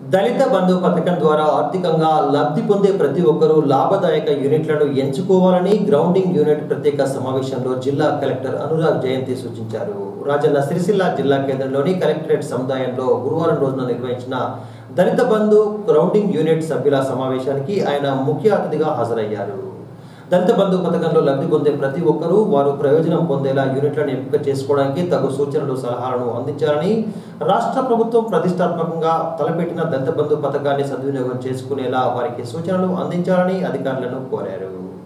దళిత బంధు పథకం ద్వారా ఆర్థికంగా లబ్ధి పొందే ప్రతి ఒక్కరూ లాభదాయక యూనిట్లను ఎంచుకోవాలని గ్రౌండింగ్ యూనిట్ ప్రత్యేక సమావేశంలో జిల్లా కలెక్టర్ అనురాగ్ జయంతి సూచించారు రాజన్న సిరిసిల్ల జిల్లా కేంద్రంలోని కలెక్టరేట్ సముదాయంలో గురువారం రోజున నిర్వహించిన దళిత బంధు గ్రౌండింగ్ యూనిట్ సభ్యుల సమావేశానికి ఆయన ముఖ్య అతిథిగా హాజరయ్యారు దళిత బంధు పథకంలో లబ్ధి పొందే ప్రతి ఒక్కరూ వారు ప్రయోజనం పొందేలా యూనిట్లను ఎంపిక చేసుకోవడానికి తగు సూచనలు సలహాలను అందించాలని రాష్ట్ర ప్రభుత్వం ప్రతిష్టాత్మకంగా తలపెట్టిన దళిత బంధు పథకాన్ని సద్వినియోగం చేసుకునేలా వారికి సూచనలు అందించాలని అధికారులను కోరారు